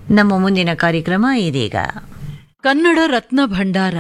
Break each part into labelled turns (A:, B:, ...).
A: ನಮ್ಮ ಮುಂದಿನ ಕಾರ್ಯಕ್ರಮ ಇದೀಗ
B: ಕನ್ನಡ ರತ್ನ ಭಂಡಾರ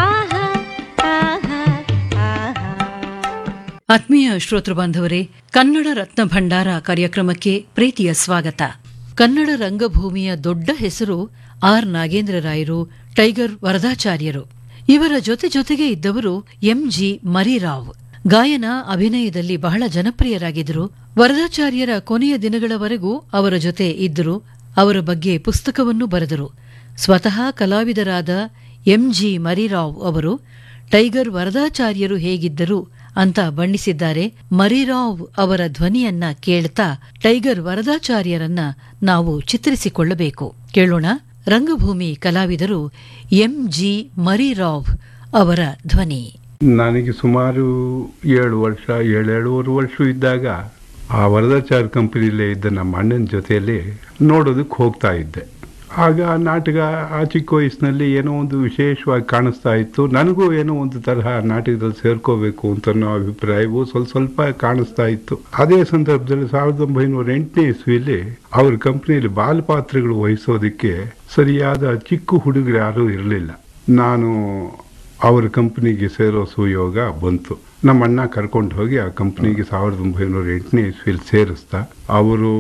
B: ಆತ್ಮೀಯ ಶ್ರೋತೃ ಬಾಂಧವರೇ ಕನ್ನಡ ರತ್ನ ಭಂಡಾರ ಕಾರ್ಯಕ್ರಮಕ್ಕೆ ಪ್ರೀತಿಯ ಸ್ವಾಗತ ಕನ್ನಡ ರಂಗಭೂಮಿಯ ದೊಡ್ಡ ಹೆಸರು ಆರ್ ನಾಗೇಂದ್ರ ರಾಯರು ಟೈಗರ್ ವರದಾಚಾರ್ಯರು ಇವರ ಜೊತೆ ಜೊತೆಗೆ ಇದ್ದವರು ಎಂಜಿ ಮರಿರಾವ್ ಗಾಯನ ಅಭಿನಯದಲ್ಲಿ ಬಹಳ ಜನಪ್ರಿಯರಾಗಿದ್ದರು ವರದಾಚಾರ್ಯರ ಕೊನೆಯ ದಿನಗಳವರೆಗೂ ಅವರ ಜೊತೆ ಇದ್ದರು ಅವರ ಬಗ್ಗೆ ಪುಸ್ತಕವನ್ನು ಬರೆದರು ಸ್ವತಃ ಕಲಾವಿದರಾದ ಎಂಜಿ ಮರಿರಾವ್ ಅವರು ಟೈಗರ್ ವರದಾಚಾರ್ಯರು ಹೇಗಿದ್ದರು ಅಂತ ಬಣ್ಣಿಸಿದ್ದಾರೆ ಮರಿರಾವ್ ಅವರ ಧ್ವನಿಯನ್ನ ಕೇಳ್ತಾ ಟೈಗರ್ ವರದಾಚಾರ್ಯರನ್ನ ನಾವು ಚಿತ್ರಿಸಿಕೊಳ್ಳಬೇಕು ಕೇಳೋಣ ರಂಗಭೂಮಿ ಕಲಾವಿದರು ಎಂಜಿ ಮರಿರಾವ್ ಅವರ ಧ್ವನಿ
C: ನನಗೆ ಸುಮಾರು ಏಳು ವರ್ಷ ಏಳೇಳುವರೆ ವರ್ಷ ಇದ್ದಾಗ ಆ ವರದಾಚಾರ್ ಕಂಪನಿಲೇ ಇದ್ದ ನಮ್ಮ ಅಣ್ಣನ ಜೊತೆಯಲ್ಲಿ ನೋಡೋದಕ್ಕೆ ಹೋಗ್ತಾ ಇದ್ದೆ ಆಗ ಆ ನಾಟಕ ಆ ಚಿಕ್ಕ ವಯಸ್ಸಿನಲ್ಲಿ ಏನೋ ಒಂದು ವಿಶೇಷವಾಗಿ ಕಾಣಿಸ್ತಾ ಇತ್ತು ನನಗೂ ಏನೋ ಒಂದು ತರಹ ನಾಟಕದಲ್ಲಿ ಸೇರ್ಕೋಬೇಕು ಅಂತ ಅನ್ನೋ ಅಭಿಪ್ರಾಯವು ಸ್ವಲ್ಪ ಸ್ವಲ್ಪ ಕಾಣಿಸ್ತಾ ಇತ್ತು ಅದೇ ಸಂದರ್ಭದಲ್ಲಿ ಸಾವಿರದ ಒಂಬೈನೂರ ಎಂಟನೇ ಇಸ್ವಿಯಲ್ಲಿ ಅವ್ರ ಕಂಪನಿಯಲ್ಲಿ ಬಾಲಪಾತ್ರಗಳು ವಹಿಸೋದಕ್ಕೆ ಸರಿಯಾದ ಚಿಕ್ಕ ಹುಡುಗರು ಯಾರೂ ಇರಲಿಲ್ಲ ನಾನು ಅವ್ರ ಕಂಪ್ನಿಗೆ ಸೇರೋ ಸುಯೋಗ ಬಂತು ನಮ್ಮ ಅಣ್ಣ ಕರ್ಕೊಂಡು ಹೋಗಿ ಆ ಕಂಪ್ನಿಗೆ ಸಾವಿರದ ಒಂಬೈನೂರ ಎಂಟನೇ ಇಸ್ವಿಯಲ್ಲಿ ಸೇರಿಸ್ತಾ ಅವರು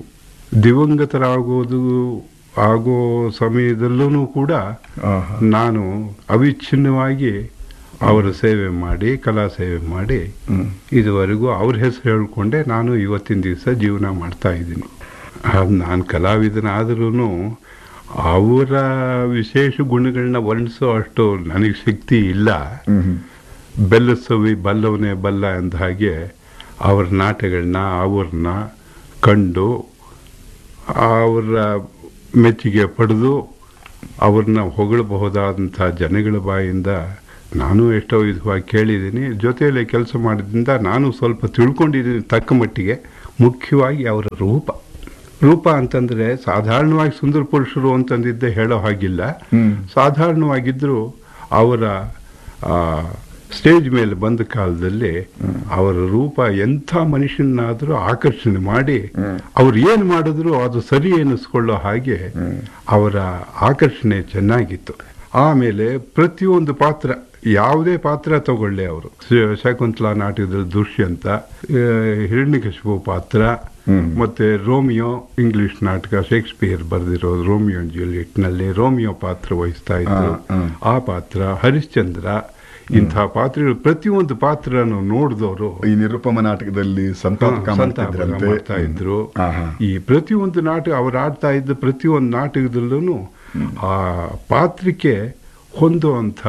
C: ದಿವಂಗತರಾಗೋದು ಆಗೋ ಸಮಯದಲ್ಲೂ ಕೂಡ ನಾನು ಅವಿಚ್ಛಿನ್ನವಾಗಿ ಅವರ ಸೇವೆ ಮಾಡಿ ಕಲಾ ಸೇವೆ ಮಾಡಿ ಇದುವರೆಗೂ ಅವ್ರ ಹೆಸರು ಹೇಳ್ಕೊಂಡೆ ನಾನು ಇವತ್ತಿನ ದಿವಸ ಜೀವನ ಮಾಡ್ತಾ ಇದ್ದೀನಿ ನಾನು ಕಲಾವಿದನಾದ್ರೂ ಅವರ ವಿಶೇಷ ಗುಣಗಳನ್ನ ವರ್ಣಿಸೋ ಅಷ್ಟು ನನಗೆ ಶಕ್ತಿ ಇಲ್ಲ ಬೆಲ್ಲಸವಿ ಬಲ್ಲವನೇ ಬಲ್ಲ ಅಂದ ಹಾಗೆ ಅವರ ನಾಟಗಳನ್ನ ಅವ್ರನ್ನ ಕಂಡು ಅವರ ಮೆಚ್ಚುಗೆ ಪಡೆದು ಅವ್ರನ್ನ ಹೊಗಳಬಹುದಾದಂಥ ಜನಗಳ ಬಾಯಿಂದ ನಾನು ಎಷ್ಟೋ ವಿಧವಾಗಿ ಕೇಳಿದ್ದೀನಿ ಜೊತೆಯಲ್ಲಿ ಕೆಲಸ ಮಾಡಿದ್ರಿಂದ ನಾನು ಸ್ವಲ್ಪ ತಿಳ್ಕೊಂಡಿದ್ದೀನಿ ತಕ್ಕ ಮಟ್ಟಿಗೆ ಮುಖ್ಯವಾಗಿ ಅವರ ರೂಪ ರೂಪ ಅಂತಂದ್ರೆ ಸಾಧಾರಣವಾಗಿ ಸುಂದರ ಪುರುಷರು ಅಂತಂದಿದ್ದೆ ಹೇಳೋ ಹಾಗಿಲ್ಲ ಸಾಧಾರಣವಾಗಿದ್ದರೂ ಅವರ ಆ, ಸ್ಟೇಜ್ ಮೇಲೆ ಬಂದ ಕಾಲದಲ್ಲಿ ಅವರ ರೂಪ ಎಂಥ ಮನುಷ್ಯನಾದರೂ ಆಕರ್ಷಣೆ ಮಾಡಿ ಅವ್ರು ಏನು ಮಾಡಿದ್ರು ಅದು ಸರಿ ಎನಿಸ್ಕೊಳ್ಳೋ ಹಾಗೆ ಅವರ ಆಕರ್ಷಣೆ ಚೆನ್ನಾಗಿತ್ತು ಆಮೇಲೆ ಪ್ರತಿಯೊಂದು ಪಾತ್ರ ಯಾವುದೇ ಪಾತ್ರ ತಗೊಳ್ಳಿ ಅವರು ಶ- ಶಕುಂತಲಾ ನಾಟಕದಲ್ಲಿ ದುಷ್ಯಂತ ಆ, ಹಿರಣ್ಯಕಶಿಪು ಪಾತ್ರ ಮತ್ತೆ ರೋಮಿಯೋ ಇಂಗ್ಲಿಷ್ ನಾಟಕ ಶೇಕ್ಸ್ಪಿಯರ್ ಬರೆದಿರೋ ರೋಮಿಯೋ ಅಂಡ್ ಜೂಲಿಯಟ್ ನಲ್ಲಿ ರೋಮಿಯೋ ಪಾತ್ರ ವಹಿಸ್ತಾ ಇದ್ರು ಆ ಪಾತ್ರ ಹರಿಶ್ಚಂದ್ರ ಇಂಥ ಪಾತ್ರಗಳು ಪ್ರತಿಯೊಂದು ಪಾತ್ರನು ನೋಡಿದವರು
D: ಈ ನಿರುಪಮ ನಾಟಕದಲ್ಲಿ ಸಂತಾಪಕ
C: ಸಂತಾಪ
D: ಮಾಡ್ತಿದ್ರಂತೆ.
C: ಮಾಡ್ತಾ ಇದ್ರು
D: ಆಹಾ.
C: ಈ ಪ್ರತಿಯೊಂದು ನಾಟಕ ಅವ್ರು ಆಡ್ತಾ ಇದ್ದ ಪ್ರತಿಯೊಂದು ನಾಟಕದಲ್ಲೂ ಆ ಪಾತ್ರಕ್ಕೆ ಹೊಂದುವಂಥ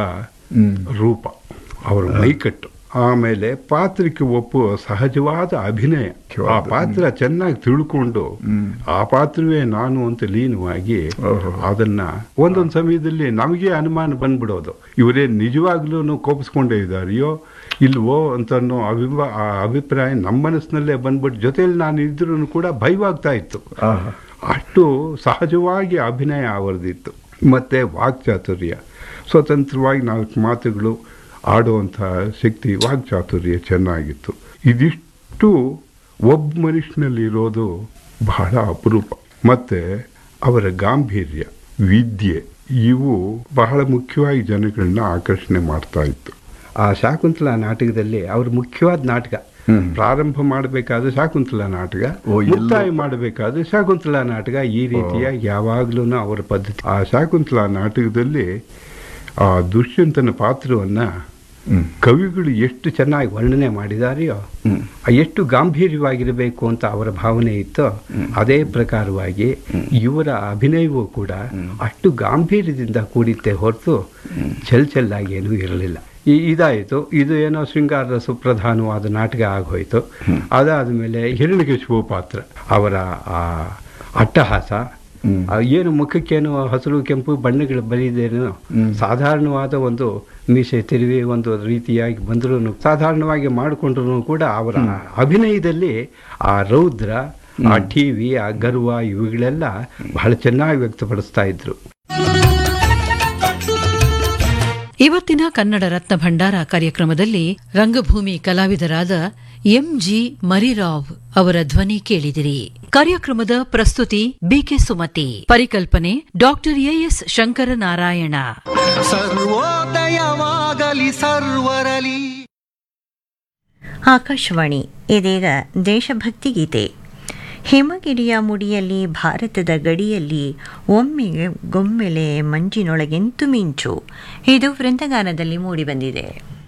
C: ರೂಪ ಅವರ ಮೈಕಟ್ಟು ಆಮೇಲೆ ಪಾತ್ರಕ್ಕೆ ಒಪ್ಪುವ ಸಹಜವಾದ ಅಭಿನಯ ಆ ಪಾತ್ರ ಚೆನ್ನಾಗಿ ತಿಳ್ಕೊಂಡು ಆ ಪಾತ್ರವೇ ನಾನು ಅಂತ ಲೀನವಾಗಿ ಅದನ್ನ ಒಂದೊಂದು ಸಮಯದಲ್ಲಿ ನಮಗೆ ಅನುಮಾನ ಬಂದ್ಬಿಡೋದು ಇವರೇ ನಿಜವಾಗ್ಲೂ ಕೋಪಿಸ್ಕೊಂಡೇ ಇದ್ದಾರೆಯೋ ಇಲ್ವೋ ಅಂತ ಅನ್ನೋ ಅಭಿಮ ಆ ಅಭಿಪ್ರಾಯ ನಮ್ಮ ಮನಸ್ಸಿನಲ್ಲೇ ಬಂದ್ಬಿಟ್ಟು ಜೊತೆಯಲ್ಲಿ ನಾನು ಇದ್ರೂ ಕೂಡ ಭಯವಾಗ್ತಾ ಇತ್ತು
D: ಆಹಾ.
C: ಅಷ್ಟು ಸಹಜವಾಗಿ ಅಭಿನಯ ಅವರದಿತ್ತು ಮತ್ತೆ ವಾಕ್ಚಾತುರ್ಯ ಸ್ವತಂತ್ರವಾಗಿ ನಾಲ್ಕು ಮಾತುಗಳು ಆಡುವಂಥ ಶಕ್ತಿ ವಾಕ್ಚಾತುರ್ಯ ಚೆನ್ನಾಗಿತ್ತು ಇದಿಷ್ಟು ಒಬ್ಬ ಮನುಷ್ಯನಲ್ಲಿ ಇರೋದು ಬಹಳ ಅಪರೂಪ ಮತ್ತೆ ಅವರ ಗಾಂಭೀರ್ಯ ವಿದ್ಯೆ ಇವು ಬಹಳ ಮುಖ್ಯವಾಗಿ ಜನಗಳನ್ನ ಆಕರ್ಷಣೆ ಮಾಡ್ತಾ ಇತ್ತು ಆ ಶಾಕುಂತಲಾ ನಾಟಕದಲ್ಲಿ ಅವ್ರ ಮುಖ್ಯವಾದ ನಾಟಕ ಪ್ರಾರಂಭ ಮಾಡಬೇಕಾದ್ರೆ ಶಾಕುಂತಲಾ ನಾಟಕ
D: ಓ, ಎಲ್ಲೋ-
C: ಮುಕ್ತಾಯ ಮಾಡಬೇಕಾದ್ರೆ ಶಾಕುಂತಲಾ ನಾಟಕ ಈ ರೀತಿಯ ಯಾವಾಗ್ಲೂ ಅವರ ಪದ್ಧತಿ ಆ ಶಾಕುಂತಲಾ ನಾಟಕದಲ್ಲಿ ಆ ದುಷ್ಯಂತನ ಪಾತ್ರವನ್ನ ಕವಿಗಳು ಎಷ್ಟು ಚೆನ್ನಾಗಿ ವರ್ಣನೆ ಮಾಡಿದಾರೆಯೋ ಆ ಎಷ್ಟು ಗಾಂಭೀರ್ಯವಾಗಿರಬೇಕು ಅಂತ ಅವರ ಭಾವನೆ ಇತ್ತೋ ಅದೇ ಪ್ರಕಾರವಾಗಿ ಇವರ ಅಭಿನಯವೂ ಕೂಡ ಅಷ್ಟು ಗಾಂಭೀರ್ಯದಿಂದ ಕೂಡಿತ್ತೆ ಹೊರತು ಚೆಲ್ ಚೆಲ್ಲಾಗಿ ಏನೂ ಇರಲಿಲ್ಲ ಈ ಇದಾಯಿತು ಇದು ಏನೋ ಶೃಂಗಾರ ಸುಪ್ರಧಾನವಾದ ನಾಟಕ ಆಗೋಯ್ತು ಅದಾದ ಮೇಲೆ ಹಿರಣ್ಯಕಶಿಪು ಪಾತ್ರ ಅವರ ಆ ಅಟ್ಟಹಾಸ ಆ ಏನು ಮುಖಕ್ಕೇನು ಹಸಿರು ಕೆಂಪು ಬಣ್ಣಗಳು ಬರೀದೇನೋ ಸಾಧಾರಣವಾದ ಒಂದು ಮೀಸೆ ತಿರುವಿ ಒಂದು ರೀತಿಯಾಗಿ ಬಂದರೂ ಸಾಧಾರಣವಾಗಿ ಮಾಡಿಕೊಂಡ್ರು ಕೂಡ ಅವರ ಅಭಿನಯದಲ್ಲಿ ಆ ರೌದ್ರ ಆ ಟಿವಿ ಆ ಗರ್ವ ಇವುಗಳೆಲ್ಲ ಬಹಳ ಚೆನ್ನಾಗಿ ವ್ಯಕ್ತಪಡಿಸ್ತಾ ಇದ್ರು
B: ಇವತ್ತಿನ ಕನ್ನಡ ರತ್ನ ಭಂಡಾರ ಕಾರ್ಯಕ್ರಮದಲ್ಲಿ ರಂಗಭೂಮಿ ಕಲಾವಿದರಾದ ಎಂಜಿ ಮರಿರಾವ್ ಅವರ ಧ್ವನಿ ಕೇಳಿದಿರಿ ಕಾರ್ಯಕ್ರಮದ ಪ್ರಸ್ತುತಿ ಬಿಕೆ ಸುಮತಿ ಪರಿಕಲ್ಪನೆ ಡಾಕ್ಟರ್ ಎಎಸ್ ಶಂಕರನಾರಾಯಣ
E: ಸರ್ವೋದಯವಾಗಲಿ ಸರ್ವರಲಿ
A: ಆಕಾಶವಾಣಿ ಇದೀಗ ದೇಶಭಕ್ತಿ ಗೀತೆ ಹಿಮಗಿರಿಯ ಮುಡಿಯಲ್ಲಿ ಭಾರತದ ಗಡಿಯಲ್ಲಿ ಒಮ್ಮೆಗೆ ಗೊಮ್ಮೆಲೆ ಮಂಜಿನೊಳಗೆಂತು ಮಿಂಚು ಇದು ವೃಂದಗಾನದಲ್ಲಿ ಮೂಡಿಬಂದಿದೆ